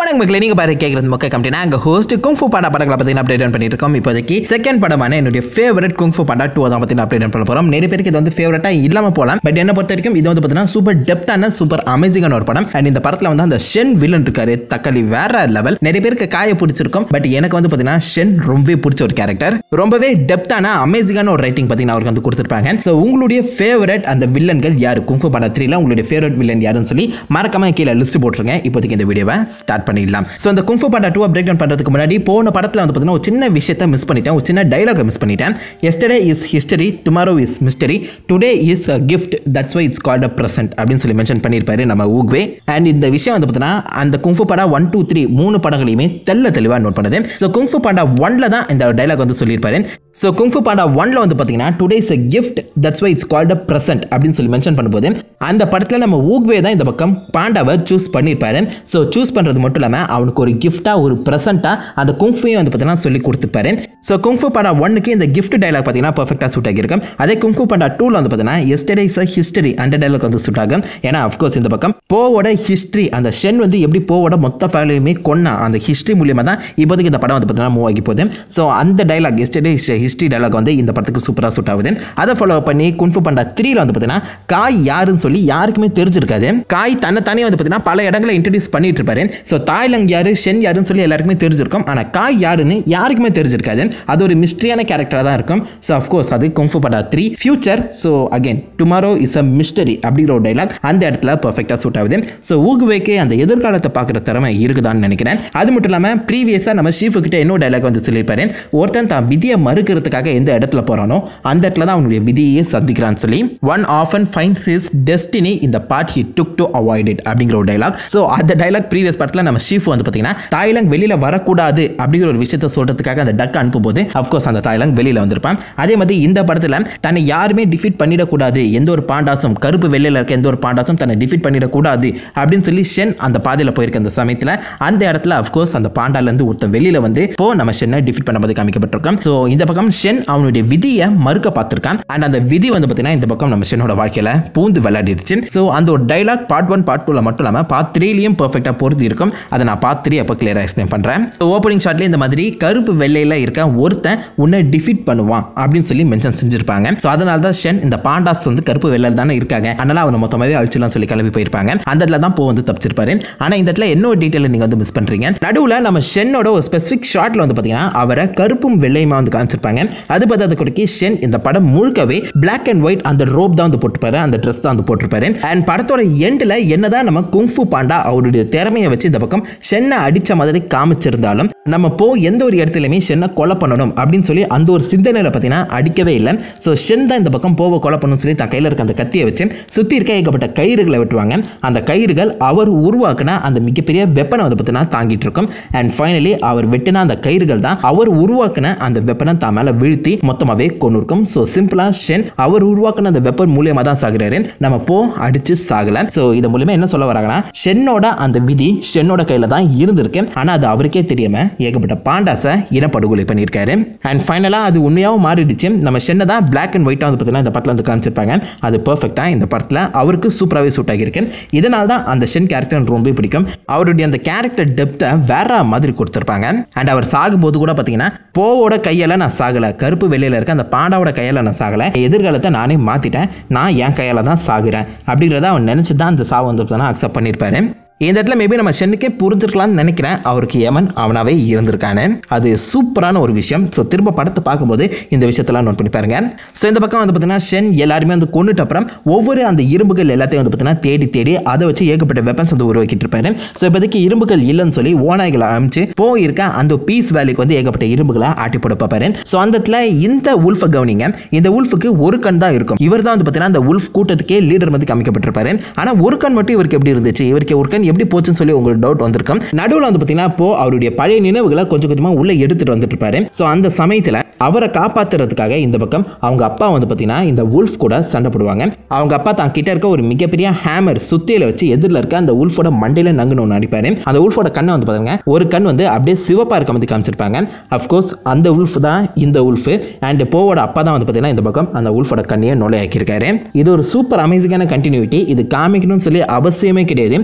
வணக்கம் மக்களே நீங்க பாரு கேட்கறது மொக்க கம்பெனி நாங்க ஹோஸ்ட் குங்ஃபு பாண்டா படங்களை பத்தி அப்டேட் பண்ணிட்டு இருக்கோம் இப்போதைக்கு செகண்ட் படமான என்னுடைய ஃபேவரட் குங்ஃபு பாண்டா டூ தான் பத்தி அப்டேட் பண்ண போறோம் நிறைய பேருக்கு இது வந்து ஃபேவரட்டா இல்லாம போலாம் பட் என்ன பொறுத்த வரைக்கும் இது வந்து பார்த்தீங்கன்னா சூப்பர் டெப்தான சூப்பர் அமேசிங்கான ஒரு படம் அண்ட் இந்த படத்துல வந்து அந்த ஷென் வில்லன் இருக்காரு தக்காளி வேற லெவல் நிறைய பேருக்கு காய பிடிச்சிருக்கும் பட் எனக்கு வந்து பார்த்தீங்கன்னா ஷென் ரொம்பவே பிடிச்ச ஒரு கேரக்டர் ரொம்பவே டெப்தான அமேசிங்கான ஒரு ரைட்டிங் பார்த்தீங்கன்னா அவருக்கு வந்து கொடுத்துருப்பாங்க ஸோ உங்களுடைய ஃபேவரட் அந்த வில்லன்கள் யாரு குங்ஃபு பாண்டா த்ரீல உங்களுடைய ஃபேவரட் வில்லன் யாருன்னு சொல்லி மறக்காம கீழே லிஸ்ட் போட்டுருங்க இப்போதைக்கு இந்த வீடியோவை ஸ்டார்ட் பண்ணிடலாம் ஸோ அந்த Kung Fu Panda two break down பண்ணுறதுக்கு முன்னாடி போன படத்தில் வந்து பார்த்தீங்கன்னா ஒரு சின்ன விஷயத்தை மிஸ் பண்ணிட்டேன் ஒரு சின்ன டைலாகை மிஸ் பண்ணிட்டேன் yesterday is history tomorrow is mystery today is a gift that's why it's called a present அப்படின்னு சொல்லி மென்ஷன் பண்ணியிருப்பாரு நம்ம ஊக்வே அண்ட் இந்த விஷயம் வந்து பார்த்தீங்கன்னா அந்த Kung Fu Panda one two three மூணு படங்களையுமே தெல்ல தெளிவாக நோட் பண்ணுது ஸோ குங்ஃபு பாண்டா ஒன்ல தான் இந்த டைலாக் வந்து சொல்லியிருப்பாரு ஸோ குங்ஃபு பாண்டா ஒன்ல வந்து பார்த்தீங்கன்னா today is a gift that's why it's called a present அப்படின்னு சொல்லி மென்ஷன் பண்ணும்போது அந்த படத்தில் நம்ம ஊக்வே தான் இந்த பக்கம் பாண்டாவை சூஸ் பண்ணியிருப்பாரு ஸோ சூஸ் பண்ணுறது மட்டும் இல்லாமல் அவனுக்கு ஒரு கிஃப்டாக ஒரு ப்ரெசென்ட்டாக அந்த குங்ஃபுவையும் வந்து பார்த்தீங்கன்னா சொல்லி கொடுத்துருப்பாரு ஸோ குங்ஃபு பாண்டா ஒன்னுக்கு இந்த கிஃப்ட் டைலாக் பார்த்தீங்கன்னா பர்ஃபெக்டாக சூட் ஆகியிருக்கும் அதே குங்ஃபு பாண்டா டூவில் வந்து பார்த்தீங்கன்னா எஸ்டர்டே இஸ் அ ஹிஸ்டரி அந்த டைலாக் வந்து சூட் ஆகும் ஏன்னா அஃப்கோர்ஸ் இந்த பக்கம் போவோட ஹிஸ்ட்ரி அந்த ஷென் வந்து எப்படி போவோட மொத்த ஃபேமிலியுமே கொன்னா அந்த ஹிஸ்ட்ரி மூலியமாக தான் இப்போதைக்கு இந்த படம் வந்து பார்த்தீங்கன்னா மூவ் ஆகி போகுது ஸோ அந்த டைலாக் எஸ்டர்டே ஹிஸ்ட்ரி டைலாக் வந்து இந்த படத்துக்கு சூப்பராக சூட் ஆகுது அதை ஃபாலோ பண்ணி குன்ஃபு பாண்டா த்ரீல வந்து பார்த்தீங்கன்னா காய் யாருன்னு சொல்லி யாருக்குமே தெரிஞ்சிருக்காது காய் தன்னை தானே வந்து பார்த்தீங்கன்னா பல இடங்களை இன்ட்ரடியூஸ் பண்ணிட்டு இருப்பாரு ஸோ தாய்லங் யாரு ஷென் யாருன்னு சொல்லி எல்லாருக்குமே தெரிஞ்சிருக்கும் ஆனால் காய் யாருன்னு யாருக்குமே தெரிஞ்சிருக்காது அது ஒரு மிஸ்ட்ரியான கேரக்டராக தான் இருக்கும் ஸோ அஃப்கோர்ஸ் அது Kung Fu Panda three future so again tomorrow is a mystery அப்படிங்கிற ஒரு டைலாக் அந்த இடத்துல பர்ஃபெக்டாக சூட் ஆகுது ஸோ ஊகுவேக்கு அந்த எதிர்காலத்தை பார்க்குற திறமை இருக்குதான்னு நினைக்கிறேன் அது மட்டும் இல்லாமல் ப்ரீவியஸாக நம்ம ஷீஃபு கிட்ட இன்னொரு டைலாக் வந்து சொல்லியிருப்பாரு ஒருத்தன் தான் விதியை மறுக்கிறதுக்காக எந்த இடத்துல போகிறானோ அந்த இடத்துல தான் அவனுடைய விதியை சந்திக்கிறான்னு சொல்லி one often finds his destiny இந்த path he took to avoid it அப்படிங்கிற ஒரு டைலாக் ஸோ அந்த டைலாக் ப்ரீவியஸ் படத்தில் நம்ம ஷீஃப் வந்து பார்த்தீங்கன்னா தாய்லாந்து வெளியில் வரக்கூடாது அப்படிங்கிற ஒரு விஷயத்தை சொல்கிறதுக்காக அந்த டக் அனுப்பும்போது அஃப்கோர்ஸ் அந்த தாய்லாந்து வெளியில் வந்திருப்பான் அதே மாதிரி இந்த படத்தில் தன்னை யாருமே டிஃபீட் பண்ணிடக்கூடாது எந்த ஒரு பாண்டாசம் கருப்பு வெள்ளையில் இருக்க எந்த ஒரு பாண்டாசம் தன்னை டிஃபீட் பண்ணிடக்கூடாது அப்படின்னு சொல்லி ஷென் அந்த பாதையில் போயிருக்க அந்த சமயத்தில் அந்த இடத்துல அஃப்கோர்ஸ் அந்த பாண்டாலேருந்து ஒருத்தன் வெளியில் வந்து இப்போ நம்ம ஷென்னை டிஃபீட் பண்ணும்போது காமிக்கப்பட்டிருக்கோம் ஸோ இந்த பக்கம் ஷென் அவனுடைய விதியை மறுக்க பார்த்துருக்கான் அண்ட் அந்த விதி வந்து பார்த்தீங்கன்னா இந்த பக்கம் நம்ம ஷென்னோட வாழ்க்கையில் பூந்து விளையாடிடுச்சு ஸோ அந்த ஒரு டைலாக் பார்ட் ஒன் பார்ட் டூவில் மட்டும் இல்லாமல் பார்ட் த்ரீலையும் பர்ஃபெக்டாக பொருத்தி இருக்கும் அதை நான் பார்ட் த்ரீ அப்போ கிளியராக எக்ஸ்பிளைன் பண்ணுறேன் ஓப்பனிங் ஷாட்லேயே இந்த மாதிரி கருப்பு வெள்ளையில் இருக்க ஒருத்தன் உன்னை டிஃபீட் பண்ணுவான் அப்படின்னு சொல்லி மென்ஷன் செஞ்சிருப்பாங்க ஸோ அதனால தான் ஷென் இந்த பாண்டாஸ் வந்து கருப்பு வெள்ளையில் தானே இருக்காங்க அதனால அவனை மொத்தமாகவே அழிச்சிடலாம் சொல்லி கிளம்பி போயிருப்பாங்க அந்த இடத்துல தான் போ வந்து தப்பிச்சிருப்பாரு ஆனால் இந்த இடத்துல என்ன ஒரு டீட்டெயில் நீங்கள் வந்து மிஸ் பண்ணுறீங்க நடுவில் நம்ம ஷென்னோட ஒரு ஸ்பெசிஃபிக் ஷாட்டில் வந்து பார்த்தீங்கன்னா அவரை கருப்பும் வெள்ளையுமா வந்து காமிச்சிருப்பாங்க அது பார்த்தது கொடுக்கி ஷென் இந்த படம் முழுக்கவே பிளாக் அண்ட் ஒயிட் அந்த ரோப் தான் வந்து போட்டிருப்பாரு அந்த ட்ரெஸ் தான் வந்து போட்டிருப்பாரு அண்ட் படத்தோட எண்டில் என்னதான் நம்ம குங்ஃபு பாண்டா அவருடைய திறமையை வச்சு இந்த பக்கம் ஷென்னை அடிச்ச மாதிரி காமிச்சிருந்தாலும் நம்ம போ எந்த ஒரு இடத்துலையுமே ஷென்னை கொலை பண்ணணும் அப்படின்னு சொல்லி அந்த ஒரு சிந்தனையில் பார்த்தீங்கன்னா அடிக்கவே இல்லை ஸோ ஷென் தான் இந்த பக்கம் போவை கொலை பண்ணணும்னு சொல்லி தன் கையில் இருக்க அந்த கத்தியை வச்சு சுற்றி இருக்க ஏகப்பட்ட கயிறுகளை வெட்டுவாங்க அந்த கயிறுகள் அவர் உருவாக்குன அந்த மிகப்பெரிய வெப்பனை வந்து பார்த்தீங்கன்னா தாங்கிட்டு இருக்கும் அண்ட் ஃபைனலி அவர் வெட்டின அந்த கயிறுகள் தான் அவர் உருவாக்குன அந்த வெப்பனை தான் மேலே வீழ்த்தி மொத்தமாகவே கொண்டு இருக்கும் ஸோ சிம்பிளாக ஷென் அவர் உருவாக்குன அந்த வெப்பன் மூலியமாக தான் சாகுறாரு நம்ம போ அடிச்சு சாகல ஸோ இது மூலியமா என்ன சொல்ல வராங்கன்னா ஷென்னோட அந்த விதி ஷென்னோட கையில் தான் இருந்திருக்கு ஆனால் அது அவருக்கே தெரியாம ஏகப்பட்ட பாண்டாஸை இனப்படுகொலை பண்ணியிருக்காரு அண்ட் ஃபைனலாக அது உண்மையாகவும் மாறிடுச்சு நம்ம ஷென்னை தான் பிளாக் அண்ட் ஒயிட்டாக வந்து பார்த்தீங்கன்னா இந்த படத்தில் வந்து காமிச்சிருப்பாங்க அது பர்ஃபெக்டாக இந்த படத்தில் அவருக்கு சூப்பராகவே சூட் ஆகியிருக்கு இதனால தான் அந்த ஷென் கேரக்டர் எனக்கு ரொம்ப பிடிக்கும் அவருடைய அந்த கேரக்டர் டெப்த்தை வேற மாதிரி கொடுத்துருப்பாங்க அண்ட் அவர் சாகும்போது கூட பார்த்தீங்கன்னா போவோட கையால் நான் சாகலை கருப்பு வெளியில் இருக்க அந்த பாண்டாவோட கையால் நான் சாகலை எதிர்காலத்தை நானே மாற்றிட்டேன் நான் என் கையால் தான் சாகுறேன் அப்படிங்கிறத அவன் நினச்சி தான் அந்த சாவு வந்து அக்செப்ட் பண்ணியிருப்பாரு இந்த இடத்துல மேபி நம்ம ஷென்னுக்கே புரிஞ்சிருக்கலாம்னு நினைக்கிறேன் அவருக்கு யமன் அவனாவே இருந்திருக்கானு அது சூப்பரான ஒரு விஷயம் ஸோ திரும்ப படத்தை பார்க்கும்போது இந்த விஷயத்தெல்லாம் நோட் பண்ணி பாருங்க ஸோ இந்த பக்கம் வந்து பார்த்தீங்கன்னா ஷென் எல்லாருமே வந்து கொண்டுட்ட அப்புறம் ஒவ்வொரு அந்த இரும்புகள் எல்லாத்தையும் வந்து பார்த்தீங்கன்னா தேடி தேடி அதை வச்சு ஏகப்பட்ட வெப்பன்ஸ் வந்து உருவாக்கிட்டு இருப்பாரு ஸோ இப்போதைக்கு இரும்புகள் இல்லைன்னு சொல்லி ஓநாய்களை அமைச்சு போயிருக்க அந்த பீஸ் வேலைக்கு வந்து ஏகப்பட்ட இரும்புகளை ஆட்டி போட பார்ப்பாரு ஸோ அந்த இடத்துல இந்த உல்ஃபை கவனிங்க இந்த உல்ஃபுக்கு ஒரு கண் தான் இருக்கும் இவர் தான் வந்து பார்த்தீங்கன்னா அந்த உல்ஃப் கூட்டத்துக்கே லீடர் வந்து காமிக்கப்பட்டிருப்பாரு ஆனால் ஒரு கண் மட்டும் இவருக்கு எப்படி இருந்துச்சு இவருக்கு ஒரு கண் எப்படி போச்சுன்னு சொல்லி உங்களுக்கு டவுட் வந்திருக்கும் நடுவில் வந்து பார்த்தீங்கன்னா இப்போ அவருடைய பழைய நினைவுகளை கொஞ்சம் கொஞ்சமாக உள்ள எடுத்துட்டு வந்துட்டு இருப்பாரு ஸோ அந்த சமயத்தில் அவரை காப்பாத்துறதுக்காக இந்த பக்கம் அவங்க அப்பா வந்து பார்த்தீங்கன்னா இந்த உல்ஃப் கூட சண்டை போடுவாங்க அவங்க அப்பா தான் கிட்ட இருக்க ஒரு மிகப்பெரிய ஹேமர் சுத்தியில வச்சு எதிரில் இருக்க அந்த உல்ஃபோட மண்டையில நங்குன்னு அடிப்பாரு அந்த உல்ஃபோட கண்ணை வந்து பாருங்க ஒரு கண் வந்து அப்படியே சிவப்பா இருக்க மாதிரி காமிச்சிருப்பாங்க அஃப்கோர்ஸ் அந்த உல்ஃப் தான் இந்த உல்ஃப் அண்ட் போவோட அப்பா தான் வந்து பார்த்தீங்கன்னா இந்த பக்கம் அந்த உல்ஃபோட கண்ணையை நுழையாக்கியிருக்காரு இது ஒரு சூப்பர் அமேசிங்கான கண்டினியூட்டி இது காமிக்கணும்னு சொல்லி அவசியமே கிடையாது ஆனால் அந்த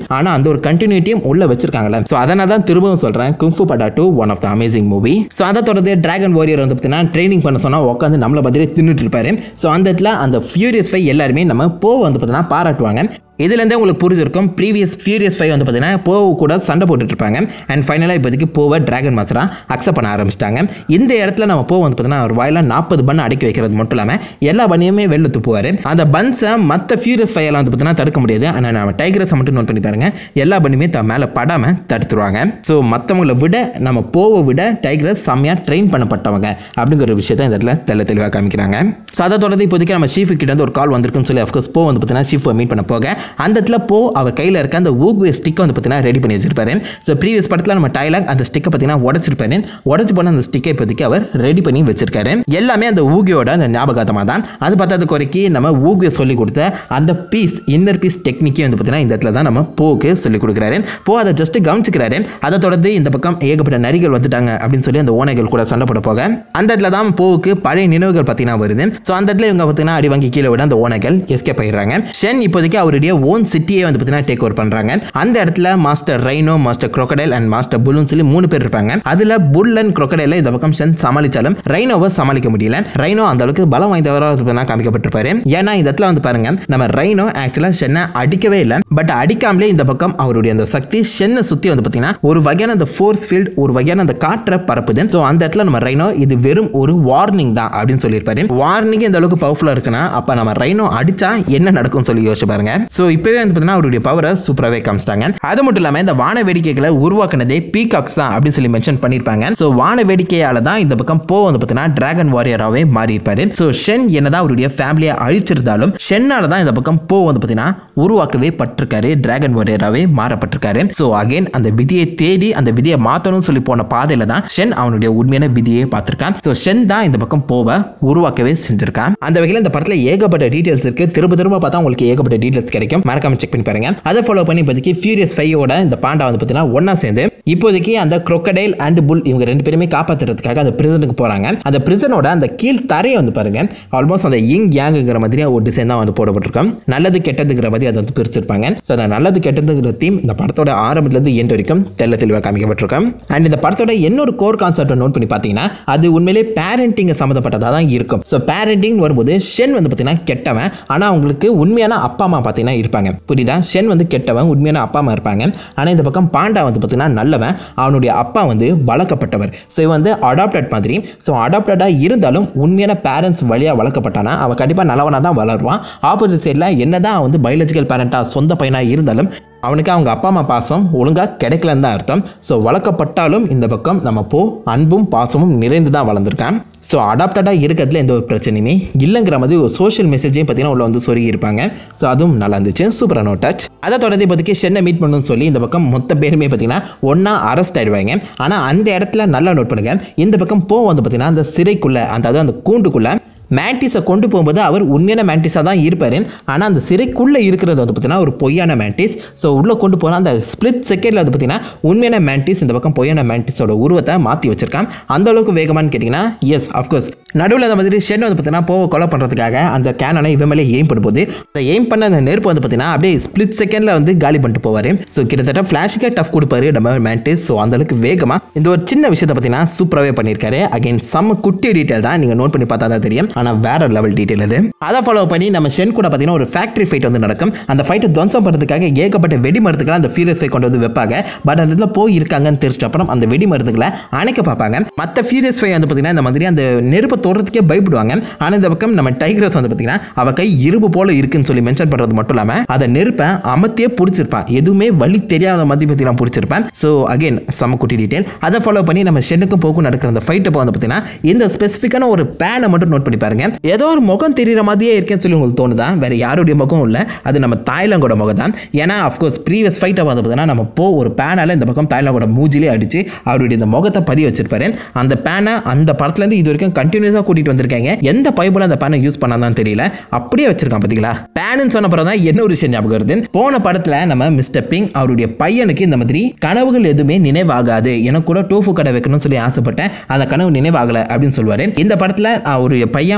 ஒரு கண்டினியூட்டியும் உள்ள வச்சிருக்காங்கல்ல ஸோ அதனால தான் திரும்பவும் சொல்கிறேன் Kung Fu Panda two one of the amazing movie so அதை தொடர்ந்து டிராகன் வாரியர் வந்து பார்த்தீங்கன்னா ட்ரைனிங் பண்ண சொன்னால் உட்காந்து நம்மளை பற்றி தின்னுட்டு இருப்பாரு ஸோ அந்த இடத்துல அந்த ஃபியூரியஸ் ஃபை எல்லாருமே நம்ம போ வந்து பார்த்தீங்கன்னா பாராட்டுவாங்க இதுலேருந்தே உங்களுக்கு புரிஞ்சிருக்கும் ப்ரீவியஸ் ஃபியூரியஸ் ஃபைவ் வந்து பார்த்தீங்கன்னா போ கூட சண்டை போட்டுட்டு இருப்பாங்க அண்ட் ஃபைனலாக இப்போதைக்கு போவை டிராகன் மாஸ்டராக அக்செப்ட் பண்ண ஆரம்பிச்சிட்டாங்க இந்த இடத்துல நம்ம போ வந்து பார்த்தீங்கன்னா ஒரு வாயில நாற்பது பண்ண அடக்கி வைக்கிறது மட்டும் இல்லாமல் எல்லா பண்ணியுமே வெளில துப்புவார் அந்த பன்ஸை மற்ற ஃபியூரியஸ் ஃபைவ் எல்லாம் வந்து பார்த்தீங்கன்னா தடுக்க முடியாது ஆனால் நம்ம டைகரஸை மட்டும் நோட் பண்ணி பாருங்க எல்லா பண்ணியுமே த மேலே படாமல் தடுத்துருவாங்க ஸோ மற்றவங்களை விட நம்ம போவை விட டைகரஸ் செம்மையாக ட்ரெயின் பண்ணப்பட்டவங்க அப்படிங்கிற விஷயத்தை இந்த இடத்துல தெல்ல தெளிவாக காமிக்கிறாங்க ஸோ அதை தொடர்ந்து இப்போதைக்கு நம்ம ஷீஃபு கிட்ட இருந்து ஒரு கால் வந்திருக்குன்னு சொல்லி அஃப்கோர்ஸ் போ வந்து பார்த்தீங்கன்னா ஷீஃபை மீட் பண்ண போக அந்த இடத்துல போ அவர் கையில் இருக்க அந்த ஊக்வே ஸ்டிக்கை வந்து பார்த்தீங்கன்னா ரெடி பண்ணி வச்சிருப்பாரு ஸோ ப்ரீவியஸ் படத்தில் நம்ம டைலாக் அந்த ஸ்டிக்கை பார்த்தீங்கன்னா உடச்சிருப்பாரு உடச்சு போன அந்த ஸ்டிக்கை இப்போதைக்கு அவர் ரெடி பண்ணி வச்சிருக்காரு எல்லாமே அந்த ஊகியோட அந்த ஞாபகார்த்தமாக தான் அது பார்த்தது குறைக்கி நம்ம ஊகிய சொல்லி கொடுத்த அந்த பீஸ் இன்னர் பீஸ் டெக்னிக்கே வந்து பார்த்தீங்கன்னா இந்த இடத்துல தான் நம்ம போக்கு சொல்லி கொடுக்குறாரு போ அதை ஜஸ்ட் கவனிச்சுக்கிறாரு அதை தொடர்ந்து இந்த பக்கம் ஏகப்பட்ட நரிகள் வந்துட்டாங்க அப்படின்னு சொல்லி அந்த ஓனைகள் கூட சண்டை போட போக அந்த இடத்துல தான் போவுக்கு பழைய நினைவுகள் பார்த்தீங்கன்னா வருது ஸோ அந்த இடத்துல இவங்க பார்த்தீங்கன்னா அடி வாங்கி கீழே விட அந்த ஓனைகள் எஸ்கேப் ஆயிடுறாங்க ஷென் இப்போதைக்கு அவருடைய ஓன் சிட்டியே வந்து பார்த்தீங்கன்னா டேக் ஓவர் பண்ணுறாங்க அந்த இடத்துல master rhino master crocodile and master புல்லுன்னு சொல்லி மூணு பேர் இருப்பாங்க அதில் புல் அண்ட் crocodile இந்த பக்கம் ஷென் சமாளிச்சாலும் ரைனோவை சமாளிக்க முடியல ரைனோ அந்த அளவுக்கு பலம் வாய்ந்தவராக இருப்பதா காமிக்கப்பட்டிருப்பாரு ஏன்னா இந்த இடத்துல வந்து பாருங்க நம்ம ரைனோ ஆக்சுவலாக ஷென்னை அடிக்கவே இல்லை பட் அடிக்காமலே இந்த பக்கம் அவருடைய அந்த சக்தி ஷென்னை சுற்றி வந்து பார்த்தீங்கன்னா ஒரு வகையான அந்த ஃபோர்ஸ் ஃபீல்ட் ஒரு வகையான அந்த காற்றை பரப்புது ஸோ அந்த இடத்துல நம்ம ரைனோ இது வெறும் ஒரு வார்னிங் தான் அப்படின்னு சொல்லியிருப்பாரு வார்னிங் இந்த அளவுக்கு பவர்ஃபுல்லாக இருக்குன்னா அப்போ நம்ம ரைனோ அடிச்சா என்ன நடக்கும்னு சொல்லி யோசிச்சு பாருங்க ஸோ இப்போவே வந்து பார்த்தீங்கன்னா அவருடைய பவரை சூப்பராகவே காமிச்சிட்டாங்க அது மட்டும் இல்லாமல் இந்த வான வேடிக்கைகளை உருவாக்குனதே பீகாக்ஸ் தான் அப்படின்னு சொல்லி மென்ஷன் பண்ணியிருப்பாங்க ஸோ வான வேடிக்கையால தான் இந்த பக்கம் போ வந்து பார்த்தீங்கன்னா டிராகன் வாரியராகவே மாறி இருப்பாரு ஸோ ஷென் என்னதான் அவருடைய ஃபேமிலியை அழிச்சிருந்தாலும் ஷென்னால தான் இந்த பக்கம் போ வந்து பார்த்தீங்கன்னா உருவாக்கவே பட்டிருக்காரு டிராகன் வாரியராகவே மாறப்பட்டிருக்காரு ஸோ அகைன் அந்த விதியை தேடி அந்த விதியை மாற்றணும்னு சொல்லி போன பாதையில தான் ஷென் அவனுடைய உண்மையான விதியை பார்த்திருக்கான் ஸோ ஷென் தான் இந்த பக்கம் போவ உருவாக்கவே செஞ்சிருக்கான் அந்த வகையில் இந்த படத்தில் ஏகப்பட்ட டீடைல்ஸ் இருக்கு திரும்ப திரும்ப பார்த்தா உங்களுக்கு ஏகப்பட்ட டீடைல்ஸ் கிடைக்கும் மறக்காம செக் பண்ணி பாருங்க அதை ஃபாலோ பண்ணி இப்போதைக்கு ஃபியூரியஸ் ஃபைவோட இந்த பாண்டா வந்து பார்த்தீங்கன்னா ஒண்ணா சேர்ந்து இப்போதைக்கு அந்த crocodile அண்ட் புல் இவங்க ரெண்டு பேருமே காப்பாற்றுறதுக்காக அந்த பிரிசனுக்கு போறாங்க அந்த பிரிசனோட அந்த கீழ் தரையை வந்து பாருங்க ஆல்மோஸ்ட் அந்த இங் யாங்குங்கிற மாதிரி ஒரு டிசைன் தான் வந்து போடப்பட்டிருக்கும் நல்லது கெட்டதுங்கிற மாதிரி அதை வந்து பிரிச்சிருப்பாங்க ஸோ அந்த நல்லது கெட்டதுங்கிற தீம் இந்த படத்தோட ஆரம்பத்துலேருந்து எண்ட் வரைக்கும் தெல்ல தெளிவாக காமிக்கப்பட்டிருக்கும் அண்ட் இந்த படத்தோட இன்னொரு கோர் கான்செப்டை நோட் பண்ணி பார்த்தீங்கன்னா அது உண்மையிலே பேரண்டிங் சம்மந்தப்பட்டதாக தான் இருக்கும் ஸோ பேரண்டிங் வரும்போது ஷென் வந்து பார்த்தீங்கன்னா கெட்டவன் ஆனால் அவங்களுக்கு உண்மையான அப்பா அம்மா பார்த்தீங்கன்னா இருப்பாங்க புரியுதா ஷென் வந்து கெட்டவன் உண்மையான அப்பா அம்மா இருப்பாங்க ஆனால் இந்த பக்கம் பாண்டா வந்து பார்த்தீங்கன்னா நல்லவன் அவனுடைய அப்பா வந்து வளர்க்கப்பட்டவர் ஸோ இவன் வந்து அடாப்டட் மாதிரி ஸோ அடாப்டடாக இருந்தாலும் உண்மையான பேரண்ட்ஸ் வழியாக வளர்க்கப்பட்டானா அவன் கண்டிப்பாக நல்லவனாக தான் வளருவான் ஆப்போசிட் சைடில் என்னதான் அவன் வந்து பயாலஜிக்கல் பேரண்ட்டாக சொந்த பையனாக இருந்தாலும் அவனுக்கு அவங்க அப்பா அம்மா பாசம் ஒழுங்காக கிடைக்கலன்னு தான் அர்த்தம் ஸோ வளர்க்கப்பட்டாலும் இந்த பக்கம் நம்ம போ அன்பும் பாசமும் நிறைந்து தான் வளர்ந்துருக்கான் ஸோ அடாப்டடாக இருக்கிறதுல எந்த ஒரு பிரச்சனையுமே இல்லைங்கிற மாதிரி ஒரு சோஷியல் மெசேஜையும் பார்த்தீங்கன்னா உள்ள வந்து சொருகி இருப்பாங்க ஸோ அதுவும் நல்லா இருந்துச்சு சூப்பராக நோ டச் அதை தொடர்ந்து இப்போதைக்கு சென்னை மீட் பண்ணணும்னு சொல்லி இந்த பக்கம் மொத்த பேருமே பார்த்தீங்கன்னா ஒன்றா அரெஸ்ட் ஆயிடுவாங்க ஆனால் அந்த இடத்துல நல்லா நோட் பண்ணுங்க இந்த பக்கம் போ வந்து பார்த்தீங்கன்னா அந்த சிறைக்குள்ளே அந்த அதாவது அந்த கூண்டுக்குள்ளே மேண்டிஸை கொண்டு போகும்போது அவர் உண்மையான மேண்டிஸாக தான் இருப்பார் ஆனால் அந்த சிறைக்குள்ளே இருக்கிறது வந்து பார்த்தீங்கன்னா ஒரு பொய்யான மேண்டிஸ் ஸோ உள்ளே கொண்டு போகிற அந்த ஸ்பிளிட் செகண்டில் வந்து பார்த்தீங்கன்னா உண்மையான மேண்டிஸ் இந்த பக்கம் பொய்யான மேண்டிஸோட உருவத்தை மாற்றி வச்சிருக்கான் அந்த அளவுக்கு வேகமானு கேட்டிங்கன்னா எஸ் அஃப்கோர்ஸ் நடுவில் அந்த மாதிரி ஷென் வந்து பார்த்தீங்கன்னா போவை கொலை பண்ணுறதுக்காக அந்த கேனனை இவன் மேலே எய்ம் பண்ணும்போது அந்த எய்ம் பண்ண அந்த நெருப்பு வந்து பார்த்தீங்கன்னா அப்படியே ஸ்பிளிட் செகண்டில் வந்து காலி பண்ணிட்டு போவார் ஸோ கிட்டத்தட்ட ஃப்ளாஷுக்கே டஃப் கொடுப்பாரு நம்ம மேண்டிஸ் ஸோ அந்த அளவுக்கு வேகமாக இந்த ஒரு சின்ன விஷயத்தை பார்த்தீங்கன்னா சூப்பராகவே பண்ணியிருக்காரு அகைன் செம்ம குட்டி டீட்டெயில் தான் நீங்கள் நோட் பண்ணி பார்த்தா தான் தெரியும் ஆனால் வேற லெவல் டீட்டெயில் இது அதை ஃபாலோ பண்ணி நம்ம ஷென் கூட பார்த்தீங்கன்னா ஒரு ஃபேக்ட்ரி ஃபைட் வந்து நடக்கும் அந்த ஃபைட்டை துவம்சம் பண்ணுறதுக்காக ஏகப்பட்ட வெடி மருந்துகளை அந்த ஃபியூரியஸ் ஃபை கொண்டு வந்து வைப்பாங்க பட் அந்த இதில் போய் இருக்காங்கன்னு தெரிஞ்சிட்ட அப்புறம் அந்த வெடி மருந்துகளை அணைக்க பார்ப்பாங்க மற்ற ஃபியூரியஸ் ஃபை வந்து பார்த்தீங்கன்னா இந்த மாதிரி அந்த நெருப்பை தோறதுக்கே பயப்படுவாங்க ஆனால் இந்த பக்கம் நம்ம டைகரஸ் வந்து பார்த்தீங்கன்னா அவ கை இரும்பு போல இருக்குன்னு சொல்லி மென்ஷன் பண்ணுறது மட்டும் இல்லாமல் அதை நெருப்பை அமர்த்தியே பிடிச்சிருப்பான் எதுவுமே வழி தெரியாத மாதிரி பார்த்தீங்கன்னா பிடிச்சிருப்பேன் ஸோ அகைன் செம்ம குட்டி டீட்டெயில் அதை ஃபாலோ பண்ணி நம்ம ஷென்னுக்கும் போக்கும் நடக்கிற அந்த ஃபைட்டை வந்து பார்த்தீங்கன்னா இந்த ஸ்பெசிஃபிக்கான ஒரு பேனை மட்டும் நோட் பண்ணி பாருங்க ஏதோ ஒரு முகம் தெரியுற மாதிரியே இருக்கேன்னு சொல்லி உங்களுக்கு தோணுதா வேற யாருடைய முகம் இல்லை அது நம்ம தாய்லாங்கோட முகம் தான் ஏன்னா அஃப்கோர்ஸ் ப்ரீவியஸ் ஃபைட்டை வந்து பார்த்தீங்கன்னா நம்ம போ ஒரு பேனால இந்த பக்கம் தாய்லாங்கோட மூஞ்சிலே அடிச்சு அவருடைய இந்த முகத்தை பதிய வச்சிருப்பாரு அந்த பேனை அந்த படத்துலேருந்து இது வரைக்கும் கண்டினியூஸாக கூட்டிட்டு வந்திருக்காங்க எந்த பைபிள் அந்த பேனை யூஸ் பண்ணாதான் தெரியல அப்படியே வச்சிருக்கான் பார்த்தீங்களா பேனுன்னு சொன்ன பிறகு தான் என்ன ஒரு விஷயம் ஞாபகம் வருது போன படத்தில் நம்ம மிஸ்டர் பிங் அவருடைய பையனுக்கு இந்த மாதிரி கனவுகள் எதுவுமே நினைவாகாது எனக்கு கூட டோஃபு கடை வைக்கணும்னு சொல்லி ஆசைப்பட்டேன் அந்த கனவு நினைவாகலை அப்படின்னு சொல்லுவாரு இந்த படத்தில் அவருடைய பையன்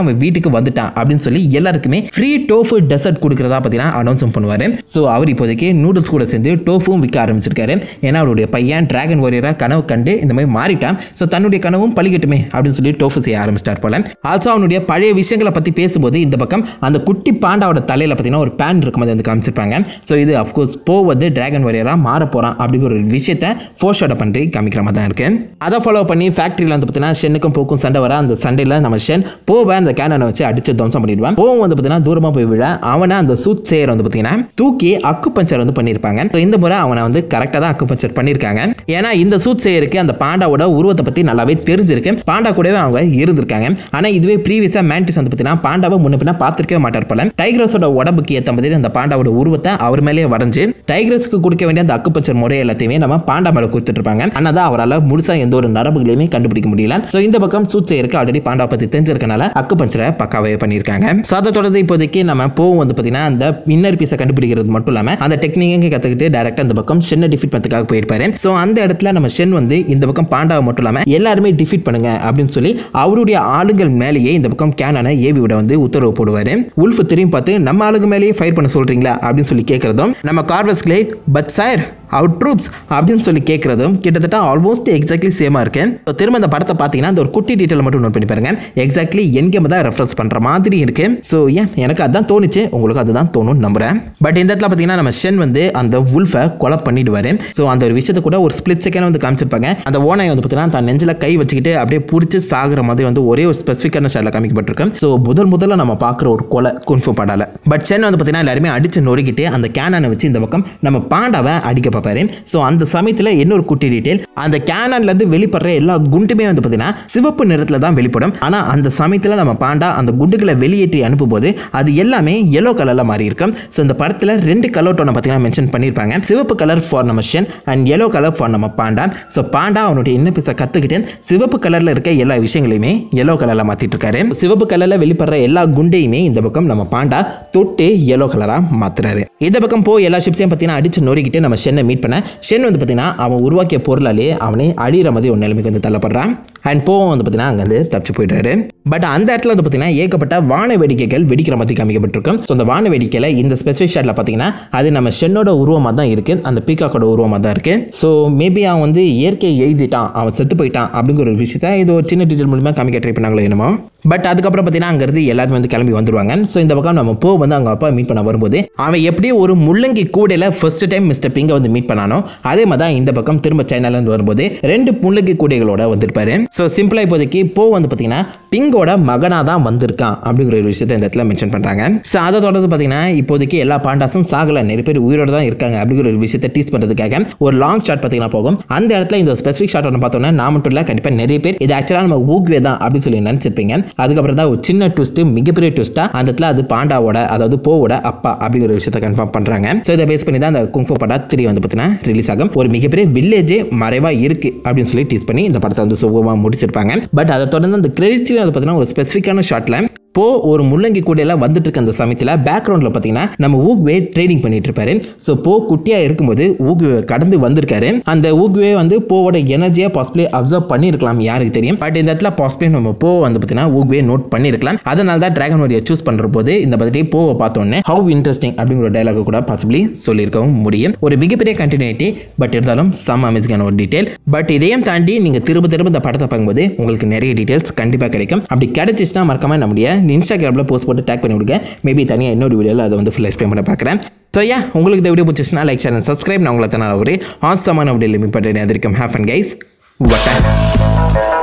அவன் வீட்டுக்கு வந்துட்டான் அப்படின்னு சொல்லி எல்லாருக்குமே ஃப்ரீ டோஃபு டெசர்ட் கொடுக்குறதா பார்த்தீங்கன்னா அனௌன்ஸ் பண்ணுவார் ஸோ அவர் இப்போதைக்கு நூடுல்ஸ் கூட சேர்ந்து டோஃபும் விற்க ஆரம்பிச்சிருக்காரு ஏன்னா அவருடைய பையன் டிராகன் வாரியராக கனவு கண்டு இந்த மாதிரி மாறிட்டான் ஸோ தன்னுடைய கனவும் பழிக்கட்டுமே அப்படின்னு சொல்லி டோஃபு செய்ய ஆரம்பிச்சிட்டார் போல ஆல்சோ அவனுடைய பழைய விஷயங்களை பற்றி பேசும்போது இந்த பக்கம் அந்த குட்டி பாண்டாவோட தலையில் பார்த்தீங்கன்னா ஒரு பேன் இருக்கும் அதை வந்து காமிச்சிருப்பாங்க ஸோ இது அஃப்கோர்ஸ் போ வந்து டிராகன் வாரியராக மாற போகிறான் அப்படிங்கிற ஒரு விஷயத்த ஃபோர்ஷாட்டை பண்ணி காமிக்கிற மாதிரி தான் இருக்கு அதை ஃபாலோ பண்ணி ஃபேக்ட்ரியில் வந்து பார்த்தீங்கன்னா ஷென்னுக்கும் போக்கும் சண்டை வர அந்த சண்டையில் நம்ம ஷென் போவை அந்த கேனனை வச்சு அடிச்சு துவம்சம் பண்ணிடுவான் போவும் வந்து பார்த்தீங்கன்னா தூரமாக போய் விழ அவனை அந்த சூட் சேர் வந்து பார்த்தீங்கன்னா தூக்கி அக்கு பஞ்சர் வந்து பண்ணியிருப்பாங்க ஸோ இந்த முறை அவனை வந்து கரெக்டாக தான் அக்கு பஞ்சர் பண்ணியிருக்காங்க ஏன்னா இந்த சூட் சேருக்கு அந்த பாண்டாவோட உருவத்தை பற்றி நல்லாவே தெரிஞ்சிருக்கு பாண்டா கூடவே அவங்க இருந்திருக்காங்க ஆனால் இதுவே ப்ரீவியஸாக மேண்டிஸ் வந்து பார்த்தீங்கன்னா பாண்டாவை முன்ன பின்ன பார்த்துருக்கவே மாட்டார் போல டைக்ரஸோட உடம்புக்கு ஏற்ற மாதிரி அந்த பாண்டாவோட உருவத்தை அவர் மேலேயே வரைஞ்சு டைக்ரஸ்க்கு கொடுக்க வேண்டிய அந்த அக்குப்பச்சர் முறை எல்லாத்தையுமே நம்ம பாண்டா மேலே கொடுத்துட்டு இருப்பாங்க ஆனால் தான் அவரால் முழுசா எந்த ஒரு நரம்புகளையுமே கண்டுபிடிக்க முடியல ஸோ இந்த பக்கம் சூட் செய்யறதுக்கு ஆல்ரெடி பாண்டா பற்றி தெரிஞ்சிருக்கனால அக்குப்பஞ்சரை பக்காவே பண்ணியிருக்காங்க ஸோ அதை தொடர்ந்து இப்போதைக்கு நம்ம போவும் வந்து பார்த்தீங்கன்னா அந்த இன்னர் பீஸை கண்டுபிடிக்கிறது மட்டும் இல்லாமல் அந்த டெக்னிக்கை கற்றுக்கிட்டு டேரெக்டாக அந்த பக்கம் ஷென்னை டிஃபீட் பண்ணுறதுக்காக போயிருப்பாரு ஸோ அந்த இடத்துல நம்ம ஷென் வந்து இந்த பக்கம் பாண்டாவை மட்டும் இல்லாமல் எல்லாருமே டிஃபீட் பண்ணுங்க அப்படின்னு சொல்லி அவருடைய ஆளுங்கள் மேலேயே இந்த பக்கம் கேனான ஏவி விட வந்து உத்தரவு போடுவார் உல்ஃப் திரும்பி பார்த்து நம்ம ஆளுங்க மேலேயே ஃபயர் பண்ண சொல்றீங்களா அப்படின்னு சொல்லி கேட்குறதும் நம்ம கார்வஸ்களே பட் சார் அவர் ட்ரூப்ஸ் அப்படின்னு சொல்லி கேட்குறதும் கிட்டத்தட்ட ஆல்மோஸ்ட் எக்ஸாக்ட்லி சேமாக இருக்கு ஸோ திரும்ப இந்த படத்தை பார்த்தீங்கன்னா அந்த ஒரு குட்டி டீட்டெயில் மட்டும் நோட் பண்ணி பாருங்க எக்ஸாக்ட்லி என்கேம் தான் ரெஃபரன்ஸ் பண்ணுற மாதிரி இருக்கு ஸோ ஏன் எனக்கு அதுதான் தோணுச்சு உங்களுக்கு அதுதான் தோணும்னு நம்புறேன் பட் இந்த இடத்துல பார்த்தீங்கன்னா நம்ம ஷென் வந்து அந்த உல்ஃபை கொலை பண்ணிடுவார் ஸோ அந்த ஒரு விஷயத்தை கூட ஒரு ஸ்பிளிட் செகண்ட் வந்து காமிச்சிருப்பாங்க அந்த ஓனாய் வந்து பார்த்தீங்கன்னா தன் நெஞ்சில் கை வச்சுக்கிட்டு அப்படியே பிடிச்சி சாகுற மாதிரி வந்து ஒரே ஒரு ஸ்பெசிஃபிக்கான ஸ்டைலில் காமிக்கப்பட்டிருக்கு ஸோ முதல் முதல்ல நம்ம பார்க்குற ஒரு கொலை குன்ஃபு படால பட் சென் வந்து பார்த்தீங்கன்னா எல்லாருமே அடிச்சு நொறுக்கிட்டு அந்த கேனானை வச்சு இந்த பக்கம் நம்ம பாண்டாவை அடிக்க பார்ப்பாரு ஸோ அந்த சமயத்தில் இன்னொரு குட்டி டீட்டெயில் அந்த கேனான்லேருந்து வெளிப்படுற எல்லா குண்டுமே வந்து பார்த்தீங்கன்னா சிவப்பு நிறத்தில் தான் வெளிப்படும் ஆனால் அந்த சமயத்தில் நம்ம பாண்டா அந்த குண்டுகளை வெளியேற்றி அனுப்பும்போது அது எல்லாமே எல்லோ கலரில் மாறி இருக்கும் ஸோ இந்த படத்தில் ரெண்டு கலர் டோனை பார்த்தீங்கன்னா மென்ஷன் பண்ணியிருப்பாங்க சிவப்பு கலர் ஃபார் நம்ம Shen and yellow colour for நம்ம பாண்டா ஸோ பாண்டா அவனுடைய என்ன பேச கற்றுக்கிட்டு சிவப்பு கலரில் இருக்க எல்லா விஷயங்களையுமே எல்லோ கலரில் மாற்றிட்டு இருக்காரு சிவப்பு கலரில் வெளிப்படுற எல்லா குண்டையுமே இந்த பக்கம் நம்ம பாண்டா தொட்டு எல்லோ கலராக மாத்துறாரு இந்த பக்கம் போய் எல்லா ஷிப்ஸையும் பார்த்தீங்கன்னா அடிச்சு நொறுக்கிட்டு நம்ம ஷென்னை மீட் பண்ண ஷென் வந்து பார்த்தீங்கன்னா அவன் உருவாக்கிய பொருளாலே அவனே அழிகிற மாதிரி ஒரு நிலைமைக்கு வந்து தள்ளப்படுறான் அண்ட் போவும் வந்து பார்த்தீங்கன்னா அங்கேருந்து தப்பிச்சு போயிடுறாரு பட் அந்த இடத்துல வந்து பார்த்தீங்கன்னா ஏகப்பட்ட வான வேடிக்கைகள் வெடிக்கிற மாதிரி காமிக்கப்பட்டிருக்கும் ஸோ அந்த வான வேடிக்கையில் இந்த ஸ்பெசிஃபிக் ஷாட்டில் பார்த்தீங்கன்னா அது நம்ம ஷென்னோட உருவமாக தான் இருக்குது அந்த பீகாக்கோட உருவமாக தான் இருக்குது ஸோ மேபி அவன் வந்து இயற்கையை எழுதிட்டான் அவன் செத்து போயிட்டான் அப்படிங்கிற ஒரு விஷயத்த இது ஒரு சின்ன டீட்டெயில் மூலியமாக காமிக்க ட்ரை பண்ணாங்களோ என்னமோ பட் அதுக்கப்புறம் பார்த்தீங்கன்னா அங்கேருந்து எல்லாருமே வந்து கிளம்பி வந்துருவாங்க ஸோ இந்த பக்கம் நம்ம போ வந்து அவங்க அப்பா மீட் பண்ண வரும்போது அவன் எப்படியும் ஒரு முள்ளங்கி கூடையில் ஃபர்ஸ்ட் டைம் மிஸ்டர் பிங்கை வந்து மீட் பண்ணானோ அதே மாதிரி தான் இந்த பக்கம் திரும்ப சைனாலேருந்து வரும்போது ரெண்டு முள்ளங்கி கூடைகளோட வந்திருப்பாரு ஸோ சிம்பிளாக இப்போதைக்கு போ வந்து பார்த்தீங்கன்னா பிங்கோட மகனாக தான் வந்திருக்கான் அப்படிங்கிற ஒரு விஷயத்தை இந்த இடத்துல மென்ஷன் பண்ணுறாங்க ஸோ அதை தொடர்ந்து பார்த்தீங்கன்னா இப்போதைக்கு எல்லா பாண்டாஸும் சாகலை நிறைய பேர் உயிரோட தான் இருக்காங்க அப்படிங்கிற ஒரு விஷயத்தை டீஸ் பண்ணுறதுக்காக ஒரு லாங் ஷாட் பார்த்தீங்கன்னா போகும் அந்த இடத்துல இந்த ஸ்பெசிஃபிக் ஷாட் ஒன்று பார்த்தோன்னா நான் மட்டும் இல்லை கண்டிப்பாக நிறைய பேர் இது ஆக்சுவலாக நம்ம ஊக்குவே தான் அப்படின்னு சொல்லி நினச்சிருப்பீங்க அதுக்கப்புறம் தான் ஒரு சின்ன ட்விஸ்ட்டு மிகப்பெரிய ட்விஸ்ட்டாக அந்த இடத்துல அது பாண்டாவோட அதாவது போவோட அப்பா அப்படிங்கிற விஷயத்தை கன்ஃபார்ம் பண்ணுறாங்க ஸோ இதை பேஸ் பண்ணி தான் அந்த குங்ஃபோ படா த்ரீ வந்து பார்த்தீங்கன்னா ரிலீஸ் ஆகும் ஒரு மிகப்பெரிய வில்லேஜே மறைவாக இருக்குது அப்படின்னு சொல்லி டீஸ் பண்ணி இந்த படத்தை வந்து சுகமாக முடிச்சிருப்பாங்க பட் அதை தொடர்ந்து அந்த கிரெடிட்ஸ்லையும் வந்து பார்த்தீங்கன்னா ஒரு ஸ்பெசிஃபிக்கான ஷாட்டில் போ ஒரு முள்ளங்கி கூடையில வந்துட்டு இருக்க அந்த சமயத்தில் பேக்ரவுண்டில் பார்த்தீங்கன்னா நம்ம ஊக்வே ட்ரேடிங் பண்ணிட்டு இருப்பாரு ஸோ போ குட்டியாக இருக்கும்போது ஊக்வே கடந்து வந்திருக்காரு அந்த ஊக்வே வந்து போவோட எனர்ஜியாக பாசிபிளி அப்சர்வ் பண்ணியிருக்கலாம் யாருக்கு தெரியும் பட் இந்த இடத்துல பாசிபிளி நம்ம போ வந்து பார்த்தீங்கன்னா ஊக்வே நோட் பண்ணியிருக்கலாம் அதனால தான் டிராகன் வாரியை சூஸ் பண்ணுற போது இந்த மாதிரி போவை பார்த்தோன்னே ஹவு இன்ட்ரெஸ்டிங் அப்படிங்கிற ஒரு டைலாக் கூட பாசிபிளி சொல்லியிருக்கவும் முடியும் ஒரு மிகப்பெரிய கண்டினியூட்டி பட் இருந்தாலும் சம் அமேசிங்கான ஒரு டீட்டெயில் பட் இதையும் தாண்டி நீங்கள் திரும்ப திரும்ப இந்த படத்தை பார்க்கும்போது உங்களுக்கு நிறைய டீட்டெயில்ஸ் கண்டிப்பாக கிடைக்கும் அப்படி கிடைச்சிச்சுன்னா மறக்காம நம்முடைய இன்ஸ்டாகிராமில் போஸ்ட் போட்டு டேக் பண்ணி விடுங்க மேபி தனியாக இன்னொரு வீடியோவில் அதை வந்து ஃபுல் எக்ஸ்பிளைன் பண்ண பார்க்குறேன் ஸோ யா உங்களுக்கு இந்த வீடியோ பிடிச்சிச்சுன்னா லைக் சேனல் சப்ஸ்கிரைப் நான் உங்களை தன ஒரு ஆசமான வீடியோ லிமிட் பண்ணுறேன் அதிர்க்கும் ஹேஃப் அண்ட் கைஸ் வட்டேன்